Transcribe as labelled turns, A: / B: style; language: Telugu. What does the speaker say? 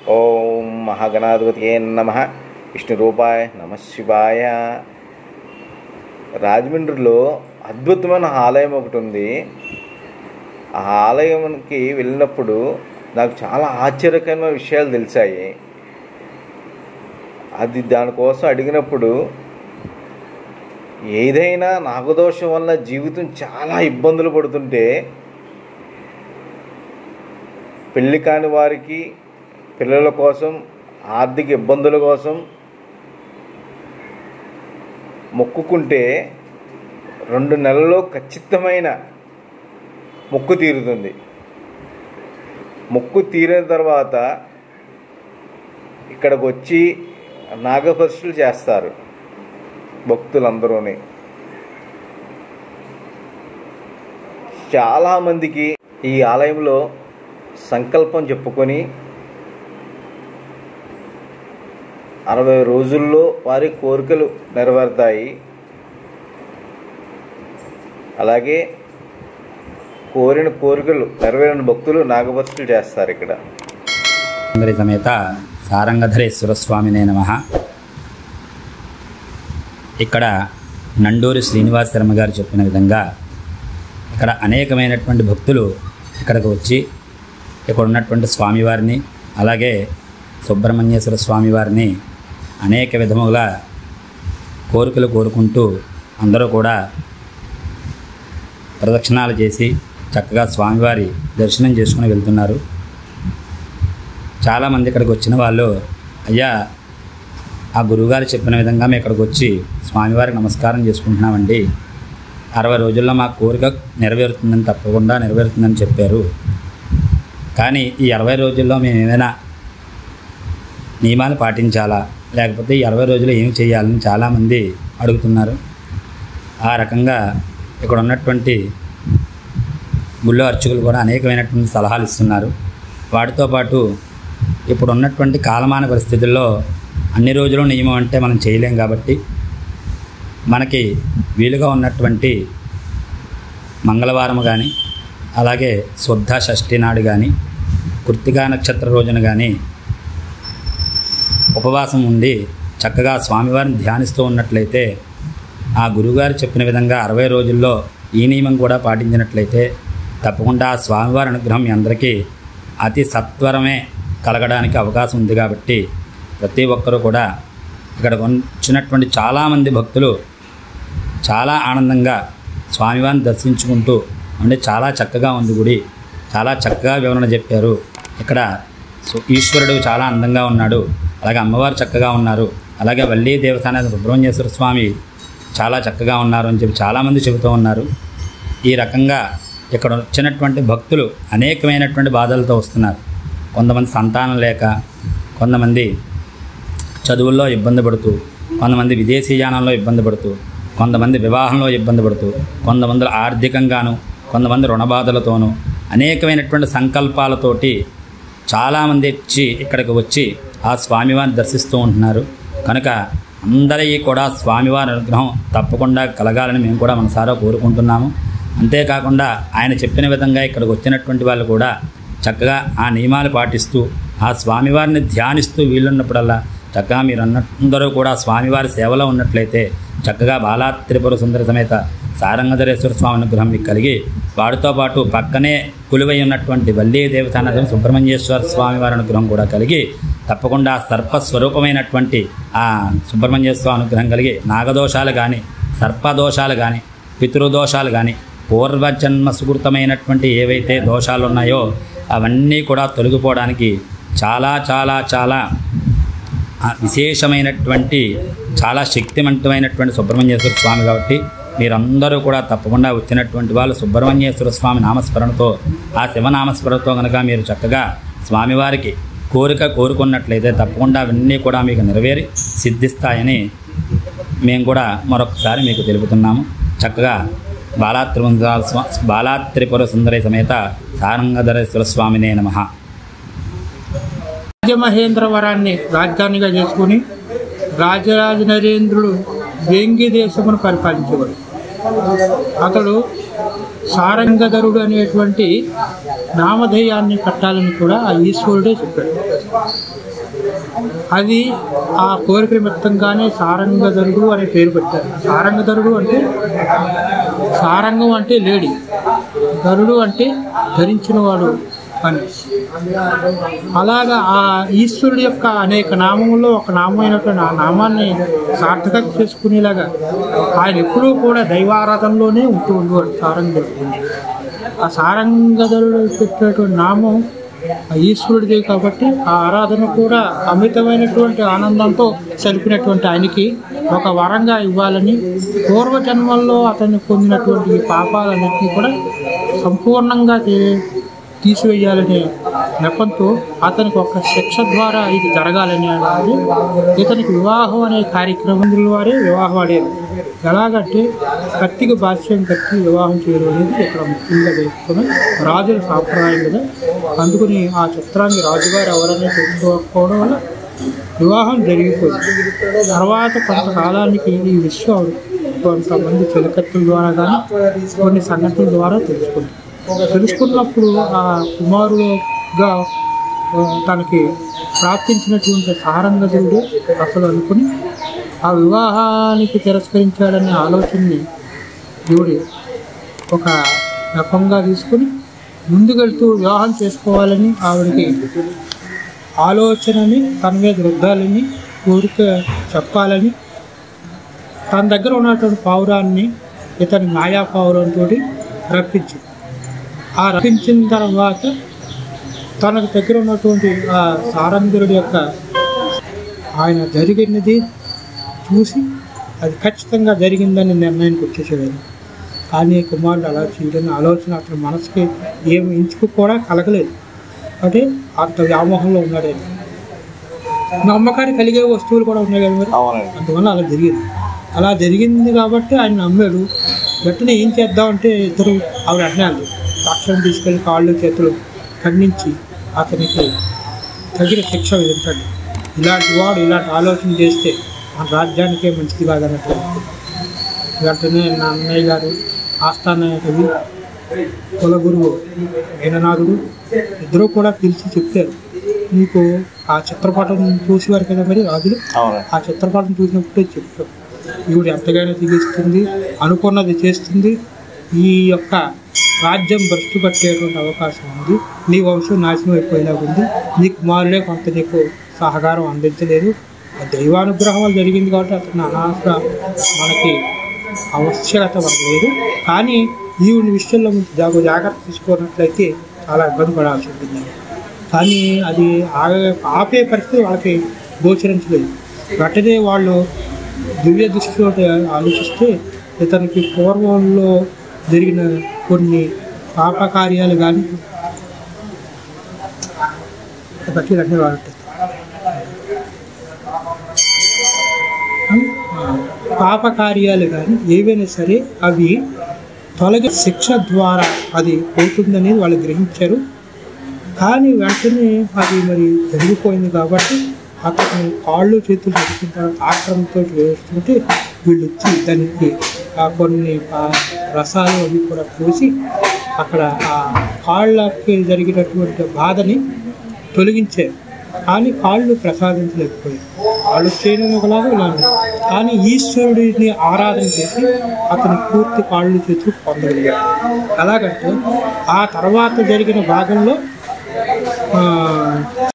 A: ఓం మహాగణాధిపతియే నమ విష్ణు రూపాయ నమ శివాయ రాజమండ్రిలో అద్భుతమైన ఆలయం ఒకటి ఉంది ఆ ఆలయంకి వెళ్ళినప్పుడు నాకు చాలా ఆశ్చర్యకరమైన విషయాలు తెలిసాయి అది దానికోసం అడిగినప్పుడు ఏదైనా నాగదోషం వల్ల జీవితం చాలా ఇబ్బందులు పడుతుంటే పెళ్ళి కాని వారికి పిల్లల కోసం ఆర్థిక ఇబ్బందుల కోసం మొక్కుకుంటే రెండు నెలల్లో ఖచ్చితమైన మొక్కు తీరుతుంది మొక్కు తీరిన తర్వాత ఇక్కడికి వచ్చి నాగపరుషులు చేస్తారు భక్తులందరూని చాలామందికి ఈ ఆలయంలో సంకల్పం చెప్పుకొని అరవై రోజుల్లో వారి కోరికలు నెరవేరుతాయి అలాగే కోరిన కోరికలు నెరవేరిన భక్తులు నాగభక్తులు చేస్తారు ఇక్కడ
B: సుందరి సమేత సారంగధరేశ్వర స్వామినే నమ ఇక్కడ నండూరి శ్రీనివాస శర్మ గారు చెప్పిన విధంగా ఇక్కడ అనేకమైనటువంటి భక్తులు ఇక్కడికి వచ్చి ఇక్కడ ఉన్నటువంటి స్వామివారిని అలాగే సుబ్రహ్మణ్యేశ్వర స్వామివారిని అనేక విధముగా కోరికలు కోరుకుంటూ అందరూ కూడా ప్రదక్షిణాలు చేసి చక్కగా స్వామివారి దర్శనం చేసుకుని వెళ్తున్నారు చాలామంది ఇక్కడికి వచ్చిన వాళ్ళు అయ్యా ఆ గురువుగారు చెప్పిన విధంగా మేము ఇక్కడికి వచ్చి స్వామివారికి నమస్కారం చేసుకుంటున్నామండి అరవై రోజుల్లో మా కోరిక నెరవేరుతుందని తప్పకుండా నెరవేరుతుందని చెప్పారు కానీ ఈ అరవై రోజుల్లో మేము ఏమైనా నియమాలు పాటించాలా లేకపోతే ఈ అరవై రోజులు ఏమి చేయాలని చాలామంది అడుగుతున్నారు ఆ రకంగా ఇక్కడ ఉన్నటువంటి గుళ్ళో అర్చకులు కూడా అనేకమైనటువంటి సలహాలు ఇస్తున్నారు వాటితో పాటు ఇప్పుడు ఉన్నటువంటి కాలమాన పరిస్థితుల్లో అన్ని రోజులు నియమం అంటే మనం చేయలేం కాబట్టి మనకి వీలుగా ఉన్నటువంటి మంగళవారం కానీ అలాగే శుద్ధ షష్ఠి నాడు కానీ కృత్తికా నక్షత్ర రోజున కానీ ఉపవాసం ఉండి చక్కగా స్వామివారిని ధ్యానిస్తూ ఉన్నట్లయితే ఆ గురువుగారు చెప్పిన విధంగా అరవై రోజుల్లో ఈ నియమం కూడా పాటించినట్లయితే తప్పకుండా ఆ స్వామివారి అనుగ్రహం మీ అందరికీ అతి సత్వరమే కలగడానికి అవకాశం ఉంది కాబట్టి ప్రతి ఒక్కరూ కూడా ఇక్కడ వచ్చినటువంటి చాలామంది భక్తులు చాలా ఆనందంగా స్వామివారిని దర్శించుకుంటూ అంటే చాలా చక్కగా ఉంది గుడి చాలా చక్కగా వివరణ చెప్పారు ఇక్కడ సు- ఈశ్వరుడు చాలా అందంగా ఉన్నాడు అలాగే అమ్మవారు చక్కగా ఉన్నారు అలాగే వల్లీ దేవస్థాన సుబ్రహ్మణ్యేశ్వర స్వామి చాలా చక్కగా ఉన్నారు అని చెప్పి చాలామంది చెబుతూ ఉన్నారు ఈ రకంగా ఇక్కడ వచ్చినటువంటి భక్తులు అనేకమైనటువంటి బాధలతో వస్తున్నారు కొంతమంది సంతానం లేక కొంతమంది చదువుల్లో ఇబ్బంది పడుతూ కొంతమంది విదేశీయానంలో ఇబ్బంది పడుతూ కొంతమంది వివాహంలో ఇబ్బంది పడుతూ కొంతమంది ఆర్థికంగాను కొంతమంది రుణబాధలతోనూ అనేకమైనటువంటి సంకల్పాలతోటి చాలామంది వచ్చి ఇక్కడికి వచ్చి ఆ స్వామివారిని దర్శిస్తూ ఉంటున్నారు కనుక అందరికీ కూడా స్వామివారి అనుగ్రహం తప్పకుండా కలగాలని మేము కూడా మనసారా కోరుకుంటున్నాము అంతేకాకుండా ఆయన చెప్పిన విధంగా ఇక్కడికి వచ్చినటువంటి వాళ్ళు కూడా చక్కగా ఆ నియమాలు పాటిస్తూ ఆ స్వామివారిని ధ్యానిస్తూ వీలున్నప్పుడల్లా చక్కగా మీరు అందరూ కూడా స్వామివారి సేవలో ఉన్నట్లయితే చక్కగా బాలా త్రిపుర సుందర సమేత సారంగధరేశ్వర స్వామి అనుగ్రహం మీకు కలిగి వాడితో పాటు పక్కనే కొలువై ఉన్నటువంటి వల్లీ దేవతానదం సుబ్రహ్మణ్యేశ్వర స్వామి వారి అనుగ్రహం కూడా కలిగి తప్పకుండా సర్పస్వరూపమైనటువంటి ఆ సుబ్రహ్మణ్యేశ్వర స్వామి అనుగ్రహం కలిగి నాగదోషాలు కానీ సర్పదోషాలు కానీ పితృదోషాలు కానీ పూర్వజన్మ సుకృతమైనటువంటి ఏవైతే దోషాలు ఉన్నాయో అవన్నీ కూడా తొలగిపోవడానికి చాలా చాలా చాలా ఆ విశేషమైనటువంటి చాలా శక్తివంతమైనటువంటి సుబ్రహ్మణ్యేశ్వర స్వామి కాబట్టి మీరందరూ కూడా తప్పకుండా వచ్చినటువంటి వాళ్ళు సుబ్రహ్మణ్యేశ్వర స్వామి నామస్మరణతో ఆ శివనామస్మరణతో కనుక మీరు చక్కగా స్వామివారికి కోరిక కోరుకున్నట్లయితే తప్పకుండా అవన్నీ కూడా మీకు నెరవేరి సిద్ధిస్తాయని మేము కూడా మరొకసారి మీకు తెలుపుతున్నాము చక్కగా బాలాత్రిపుర స్వా బాలాత్రిపుర సుందరి సమేత సారంగధరేశ్వర స్వామినే నమః
C: రాజమహేంద్రవరాన్ని రాజధానిగా చేసుకుని రాజరాజ నరేంద్రుడు వేంగి దేశమును పరిపాలించేవాడు అతడు సారంగధరుడు అనేటువంటి నామధేయాన్ని కట్టాలని కూడా ఆ ఈశ్వరుడే చెప్పాడు అది ఆ కోరిక నిమిత్తంగానే సారంగధరుడు అనే పేరు పెట్టారు సారంగధరుడు అంటే సారంగం అంటే లేడీ గరుడు అంటే ధరించిన వాడు అని అలాగా ఆ ఈశ్వరుడు యొక్క అనేక నామముల్లో ఒక నామైనటువంటి ఆ నామాన్ని సార్థకత చేసుకునేలాగా ఆయన ఎప్పుడూ కూడా దైవారాధనలోనే ఉంటూ ఉండేవాడు సారంగధరుడు ఆ సారంగధరుడు పెట్టినటువంటి నామం ఆ ఈశ్వరుడిదే కాబట్టి ఆ ఆరాధన కూడా అమితమైనటువంటి ఆనందంతో సలిపినటువంటి ఆయనకి ఒక వరంగా ఇవ్వాలని పూర్వజన్మల్లో అతన్ని పొందినటువంటి ఈ పాపాలన్నింటినీ కూడా సంపూర్ణంగా తీ- తీసివేయాలనే నెపంతో అతనికి ఒక శిక్ష ద్వారా ఇది జరగాలని అనేది ఇతనికి వివాహం అనే కార్యక్రమం వారే వివాహం ఆడారు ఎలాగంటే కత్తికి భాష్యం కట్టి వివాహం చేయడం అనేది ఇక్కడ ముఖ్యంగా తెలుసుకుని రాజుల సాంప్రదాయం కదా అందుకని ఆ చిత్రాన్ని రాజుగారు ఎవరనే తెలుసుకోకపోవడం వల్ల వివాహం జరిగిపోయింది తర్వాత కొంతకాలానికి ఈ విషయం కొంతమంది చెలికత్తుల ద్వారా కానీ కొన్ని సంఘటనల ద్వారా తెలుసుకుంది తెలుసుకున్నప్పుడు ఆ కుమారుడుగా ఆ, తనకి ప్రాప్తించినటువంటి సారంగదుడు అసలు అనుకుని ఆ వివాహానికి తిరస్కరించాడనే ఆలోచనని దేవుడి ఒక నెపంగా తీసుకుని ముందుకెళ్తూ వివాహం చేసుకోవాలని ఆవిడకి ఆలోచనని తన మీద రుద్దాలని కోరిక చెప్పాలని తన దగ్గర ఉన్నటువంటి పావురాన్ని ఇతని మాయా పావురంతో రప్పించి ఆ రప్పించిన తర్వాత తనకు దగ్గర ఉన్నటువంటి ఆ సారంగుడి యొక్క ఆయన జరిగినది చూసి అది ఖచ్చితంగా జరిగిందని నిర్ణయానికి వచ్చేసేదాన్ని కానీ కుమారుడు అలా చేయడం ఆలోచన అతని మనసుకి ఏమి ఇంచుకు కూడా కలగలేదు అంటే అంత వ్యామోహంలో ఉన్నాడు ఆయన నమ్మకాన్ని కలిగే వస్తువులు కూడా ఉన్నాయి కదా మరి
A: అవునండి
C: అందువల్ల అలా జరిగింది అలా జరిగింది కాబట్టి ఆయన నమ్మాడు వెంటనే ఏం చేద్దామంటే ఇద్దరు ఆవిడ అన్నాడు సాక్ష్యం తీసుకెళ్ళి కాళ్ళు చేతులు ఖండించి అతనికి తగిన శిక్ష విధించండి ఇలాంటి వాడు ఇలాంటి ఆలోచన చేస్తే మన రాజ్యానికే మంచిది కాదన్నట్టు వెంటనే నా అన్నయ్య గారు ఆస్థాన కవి కులగురువు మేననాథుడు ఇద్దరు కూడా పిలిచి చెప్పారు నీకు ఆ చిత్రపటం చూసేవారు కదా మరి రాజులు
A: అవునండి
C: ఆ చిత్రపటం చూసినప్పుడే చెప్పాం ఈవిడ ఎంతగానో తెగిస్తుంది అనుకున్నది చేస్తుంది ఈ యొక్క రాజ్యం భ్రష్టు పట్టేటువంటి అవకాశం ఉంది నీ వంశం నాశనం అయిపోయేలా ఉంది నీ కుమారులే కొంత నీకు సహకారం అందించలేదు ఆ దైవానుగ్రహం వల్ల జరిగింది కాబట్టి అతను అనాథ మనకి ఆవశ్యకత మనకు లేదు కానీ ఈవిడ విషయంలో కొంచెం జాగ్ర జాగ్రత్త తీసుకున్నట్లయితే చాలా ఇబ్బంది పడాల్సి ఉంటుంది కానీ అది ఆగ- ఆపే పరిస్థితి వాళ్ళకి గోచరించలేదు వెంటనే వాళ్ళు దివ్య దృష్టితో ఆలోచిస్తే ఇతనికి పూర్వంలో జరిగిన కొన్ని పాపకార్యాలు కానీ బట్టి అన్ని వాడుతాయి పాపకార్యాలు కానీ ఏవైనా సరే అవి తొలగి శిక్ష ద్వారా అది పోతుందని వాళ్ళు గ్రహించారు కానీ వెంటనే అది మరి జరిగిపోయింది కాబట్టి అతను కాళ్ళు చేతులు పెట్టిన తర్వాత ఆక్రమంతో వేస్తుంటే వీళ్ళు వచ్చి దానికి ఆ కొన్ని ఆ రసాలు అవి కూడా పోసి అక్కడ ఆ కాళ్ళకి జరిగినటువంటి బాధని తొలగించారు కానీ కాళ్ళు ప్రసాదించలేకపోయారు కాళ్ళు చేయడం ఒకలాగా ఇలా ఉంది. కానీ ఈశ్వరుడిని ఆరాధన చేసి అతను పూర్తి కాళ్ళు చేతులు పొందగలిగాడు ఎలాగంటే ఆ తర్వాత జరిగిన భాగంలో ఆ,